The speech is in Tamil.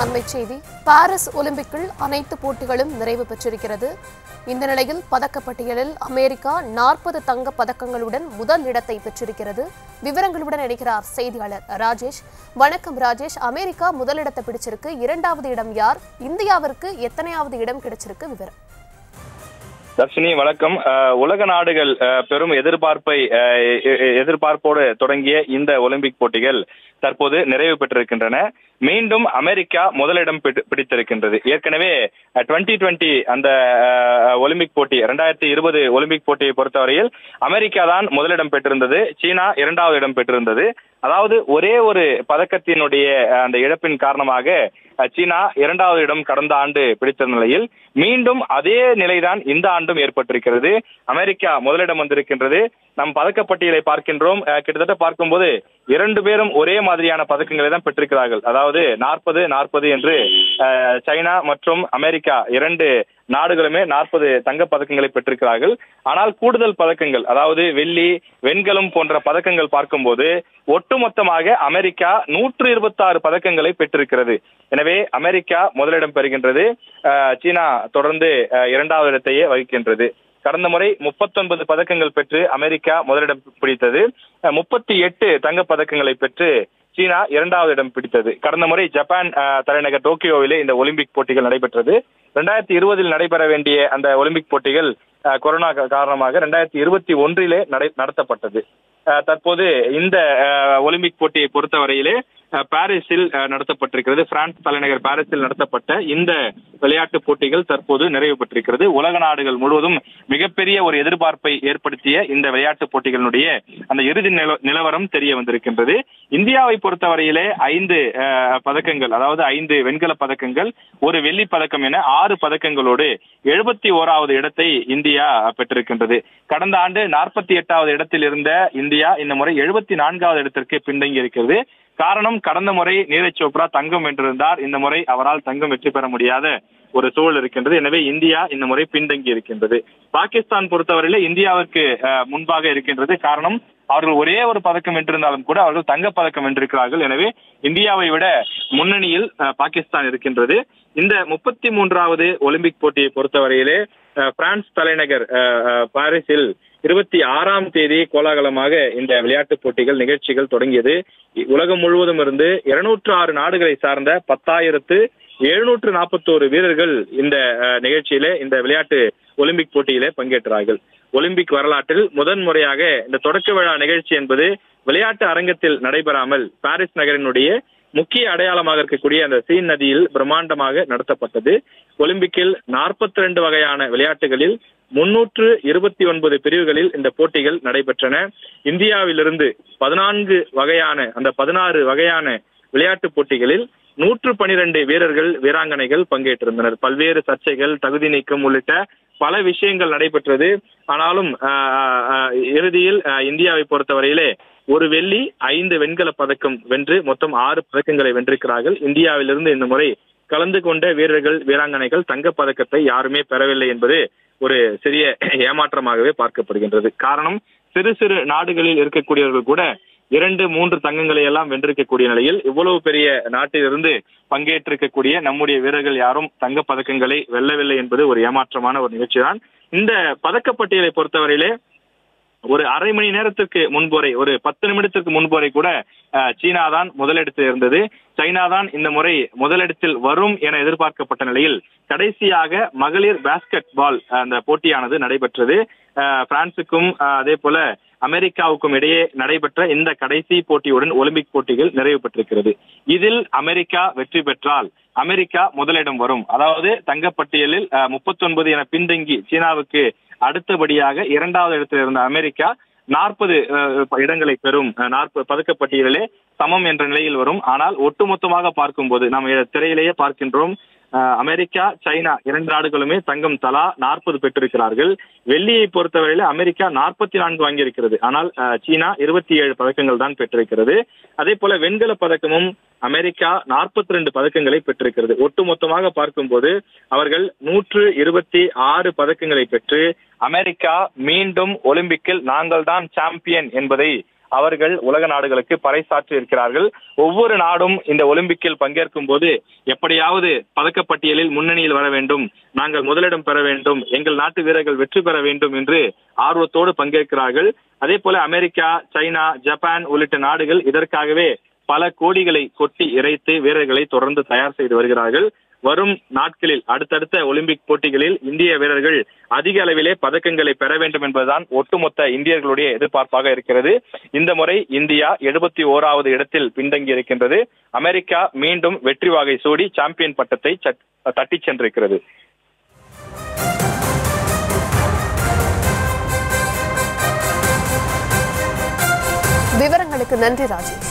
அண்மை செய்தி பாரிஸ் ஒலிம்பிக்கில் அனைத்து போட்டிகளும் நிறைவு பெற்றிருக்கிறது இந்த நிலையில் பதக்கப்பட்டியலில் அமெரிக்கா நாற்பது தங்க பதக்கங்களுடன் முதல் இடத்தை பெற்றிருக்கிறது விவரங்களுடன் இணைக்கிறார் செய்தியாளர் ராஜேஷ் வணக்கம் ராஜேஷ் அமெரிக்கா முதலிடத்தை பிடிச்சிருக்கு இரண்டாவது இடம் யார் இந்தியாவிற்கு எத்தனையாவது இடம் கிடைச்சிருக்கு விவரம் தர்ஷினி வணக்கம் அஹ், உலக நாடுகள் அஹ், பெரும் எதிர்பார்ப்பை அஹ், எ- எ- எதிர்பார்ப்போடு தொடங்கிய இந்த ஒலிம்பிக் போட்டிகள் தற்போது நிறைவு பெற்றிருக்கின்றன மீண்டும் அமெரிக்கா முதலிடம் பிடி- பிடித்திருக்கின்றது ஏற்கனவே டுவெண்ட்டி டுவெண்ட்டி அந்த அஹ், ஒலிம்பிக் போட்டி இரண்டாயிரத்தி இருபது ஒலிம்பிக் போட்டியை பொறுத்தவரையில் அமெரிக்கா தான் முதலிடம் பெற்றிருந்தது சீனா இரண்டாவது இடம் பெற்றிருந்தது அதாவது ஒரே ஒரு பதக்கத்தினுடைய அஹ், அந்த இழப்பின் காரணமாக அஹ், சீனா இரண்டாவது இடம் கடந்த ஆண்டு பிடித்த நிலையில் மீண்டும் அதே நிலைதான் இந்த ஆண்டும் ஏற்பட்டிருக்கிறது அமெரிக்கா முதலிடம் வந்திருக்கின்றது நம் பதக்கப்பட்டியலை பார்க்கின்றோம் அஹ், கிட்டத்தட்ட பார்க்கும்போது இரண்டு பேரும் ஒரே மாதிரியான பதக்கங்களை தான் பெற்றிருக்கிறார்கள் அதாவது நாற்பது நாற்பது என்று அஹ், சைனா மற்றும் அமெரிக்கா இரண்டு நாடுகளுமே நாற்பது தங்க பதக்கங்களை பெற்றிருக்கிறார்கள் ஆனால் கூடுதல் பதக்கங்கள் அதாவது வெள்ளி வெண்கலம் போன்ற பதக்கங்கள் பார்க்கும்போது ஒட்டுமொத்தமாக அமெரிக்கா நூற்று இருபத்தாறு பதக்கங்களை பெற்றிருக்கிறது எனவே அமெரிக்கா முதலிடம் பெறுகின்றது அஹ், சீனா தொடர்ந்து அஹ், இரண்டாவது இடத்தையே வகிக்கின்றது கடந்த முறை முப்பத்தொன்பது பதக்கங்கள் பெற்று அமெரிக்கா முதலிடம் பிடித்தது முப்பத்தி எட்டு தங்க பதக்கங்களை பெற்று சீனா இரண்டாவது இடம் பிடித்தது கடந்த முறை ஜப்பான் அஹ், தலைநகர் டோக்கியோவிலே இந்த ஒலிம்பிக் போட்டிகள் நடைபெற்றது ரெண்டாயிரத்தி இருபதில் நடைபெற வேண்டிய அந்த ஒலிம்பிக் போட்டிகள் அஹ், கொரோனா கா- காரணமாக ரெண்டாயிரத்தி இருபத்தி ஒன்றிலே நடை நடத்தப்பட்டது அஹ், தற்போது இந்த அஹ், ஒலிம்பிக் போட்டியை பொறுத்தவரையிலே அஹ், பாரிஸில் அஹ், நடத்தப்பட்டிருக்கிறது பிரான்ஸ் தலைநகர் பாரிஸில் நடத்தப்பட்ட இந்த விளையாட்டுப் போட்டிகள் தற்போது நிறைவு பெற்றிருக்கிறது உலக நாடுகள் முழுவதும் மிகப்பெரிய ஒரு எதிர்பார்ப்பை ஏற்படுத்திய இந்த விளையாட்டுப் போட்டிகளினுடைய அந்த இறுதி நில- நிலவரம் தெரிய வந்திருக்கின்றது இந்தியாவை பொறுத்தவரையிலே ஐந்து அஹ், பதக்கங்கள் அதாவது ஐந்து வெண்கல பதக்கங்கள் ஒரு வெள்ளி பதக்கம் என ஆறு பதக்கங்களோடு எழுபத்தி ஓராவது இடத்தை இந்தியா பெற்றிருக்கின்றது கடந்த ஆண்டு நாற்பத்தி எட்டாவது இடத்தில் இருந்த இந்தியா இந்த முறை எழுபத்தி நான்காவது இடத்திற்கு பின்தங்கி இருக்கிறது காரணம் கடந்த முறை நீரஜ் சோப்ரா தங்கம் வென்றிருந்தார் இந்த முறை அவரால் தங்கம் வெற்றி பெற முடியாத ஒரு சூழல் இருக்கின்றது எனவே இந்தியா இந்த முறை பின்தங்கி இருக்கின்றது பாகிஸ்தான் பொறுத்தவரையில இந்தியாவிற்கு அஹ், முன்பாக இருக்கின்றது காரணம் அவர்கள் ஒரே ஒரு பதக்கம் வென்றிருந்தாலும் கூட அவர்கள் தங்கப் பதக்கம் வென்றிருக்கிறார்கள் எனவே இந்தியாவை விட முன்னணியில் அஹ், பாகிஸ்தான் இருக்கின்றது இந்த முப்பத்தி மூன்றாவது ஒலிம்பிக் போட்டியை பொறுத்தவரையிலே அஹ், பிரான்ஸ் தலைநகர் அஹ், அஹ், பாரிஸில் இருபத்தி ஆறாம் தேதி கோலாகலமாக இந்த விளையாட்டுப் போட்டிகள் நிகழ்ச்சிகள் தொடங்கியது இ- உலகம் முழுவதும் இருந்து இருநூற்று ஆறு நாடுகளை சார்ந்த பத்தாயிரத்து எழுநூற்று நாற்பத்தோரு வீரர்கள் இந்த அஹ், நிகழ்ச்சியிலே இந்த விளையாட்டு ஒலிம்பிக் போட்டியிலே பங்கேற்றார்கள் ஒலிம்பிக் வரலாற்றில் முதன் முறையாக இந்த தொடக்க விழா நிகழ்ச்சி என்பது விளையாட்டு அரங்கத்தில் நடைபெறாமல் பாரிஸ் நகரினுடைய முக்கிய அடையாளமாக இருக்கக்கூடிய அந்த சீன் நதியில் பிரம்மாண்டமாக நடத்தப்பட்டது ஒலிம்பிக்கில் நாற்பத்தி ரெண்டு வகையான விளையாட்டுகளில் முன்னூற்று இருபத்தி ஒன்பது பிரிவுகளில் இந்த போட்டிகள் நடைபெற்றன இந்தியாவிலிருந்து பதினான்கு வகையான அந்த பதினாறு வகையான விளையாட்டுப் போட்டிகளில் நூற்று பனிரெண்டு வீரர்கள் வீராங்கனைகள் பங்கேற்றிருந்தனர் பல்வேறு சர்ச்சைகள் தகுதி நீக்கம் உள்ளிட்ட பல விஷயங்கள் நடைபெற்றது ஆனாலும் ஆஹ், ஆஹ், இறுதியில் ஆஹ், இந்தியாவை பொறுத்தவரையிலே ஒரு வெள்ளி ஐந்து வெண்கல பதக்கம் வென்று மொத்தம் ஆறு பதக்கங்களை வென்றிருக்கிறார்கள் இந்தியாவிலிருந்து இந்த முறை கலந்து கொண்ட வீரர்கள் வீராங்கனைகள் தங்கப் பதக்கத்தை யாருமே பெறவில்லை என்பது ஒரு சிறிய ஏமாற்றமாகவே பார்க்கப்படுகின்றது காரணம் சிறு சிறு நாடுகளில் இருக்கக்கூடியவர்கள் கூட இரண்டு மூன்று தங்கங்களை எல்லாம் வென்றிருக்கக்கூடிய நிலையில் இவ்வளவு பெரிய நாட்டிலிருந்து பங்கேற்றிருக்கக்கூடிய நம்முடைய வீரர்கள் யாரும் தங்கப் பதக்கங்களை வெல்லவில்லை என்பது ஒரு ஏமாற்றமான ஒரு நிகழ்ச்சிதான் இந்த பதக்கப்பட்டியலை பொறுத்தவரையிலே ஒரு அரை மணி நேரத்திற்கு முன்புரை ஒரு பத்து நிமிடத்திற்கு முன்புரை கூட அஹ், சீனா தான் முதலிடத்தில் இருந்தது சைனா தான் இந்த முறை முதலிடத்தில் வரும் என எதிர்பார்க்கப்பட்ட நிலையில் கடைசியாக மகளிர் பாஸ்கெட் பால் அந்த போட்டியானது நடைபெற்றது அஹ், பிரான்சுக்கும் அஹ், அதே போல அமெரிக்காவுக்கும் இடையே நடைபெற்ற இந்த கடைசி போட்டியுடன் ஒலிம்பிக் போட்டிகள் நிறைவு பெற்றிருக்கிறது இதில் அமெரிக்கா வெற்றி பெற்றால் அமெரிக்கா முதலிடம் வரும் அதாவது தங்கப்பட்டியலில் முப்பத்தி ஒன்பது என பின்தங்கி சீனாவுக்கு அடுத்தபடியாக இரண்டாவது இடத்தில் இருந்த அமெரிக்கா நாற்பது இடங்களை பெறும் நாற்பது பதக்கப்பட்டியலிலே சமம் என்ற நிலையில் வரும் ஆனால் ஒட்டுமொத்தமாக பார்க்கும்போது நாம் திரையிலேயே பார்க்கின்றோம் அஹ், அமெரிக்கா சைனா இரண்டு நாடுகளுமே தங்கம் தலா நாற்பது பெற்றிருக்கிறார்கள் வெள்ளியை பொறுத்தவரையில அமெரிக்கா நாற்பத்தி நான்கு வாங்கியிருக்கிறது ஆனால் அஹ், சீனா இருபத்தி ஏழு பதக்கங்கள் தான் பெற்றிருக்கிறது அதே போல வெண்கல பதக்கமும் அமெரிக்கா நாற்பத்தி ரெண்டு பதக்கங்களை பெற்றிருக்கிறது ஒட்டுமொத்தமாக பார்க்கும்போது அவர்கள் நூற்று இருபத்தி ஆறு பதக்கங்களை பெற்று அமெரிக்கா மீண்டும் ஒலிம்பிக்கில் நாங்கள் தான் சாம்பியன் என்பதை அவர்கள் உலக நாடுகளுக்கு பறைசாற்றி இருக்கிறார்கள் ஒவ்வொரு நாடும் இந்த ஒலிம்பிக்கில் பங்கேற்கும் போது எப்படியாவது பதக்கப்பட்டியலில் முன்னணியில் வர வேண்டும் நாங்கள் முதலிடம் பெற வேண்டும் எங்கள் நாட்டு வீரர்கள் வெற்றி பெற வேண்டும் என்று ஆர்வத்தோடு பங்கேற்கிறார்கள் அதே போல அமெரிக்கா சைனா ஜப்பான் உள்ளிட்ட நாடுகள் இதற்காகவே பல கோடிகளை கொட்டி இறைத்து வீரர்களை தொடர்ந்து தயார் செய்து வருகிறார்கள் வரும் நாட்களில் அடுத்தடுத்த ஒலிம்பிக் போட்டிகளில் இந்திய வீரர்கள் அதிக அளவிலே பதக்கங்களை பெற வேண்டும் என்பதுதான் ஒட்டுமொத்த இந்தியர்களுடைய எதிர்பார்ப்பாக இருக்கிறது இந்த முறை இந்தியா எழுபத்தி ஓராவது இடத்தில் பின்தங்கி இருக்கின்றது அமெரிக்கா மீண்டும் வெற்றி வாகை சூடி சாம்பியன் பட்டத்தை சட்- தட்டிச் சென்றிருக்கிறது விவரங்களுக்கு நன்றி ராஜேஷ்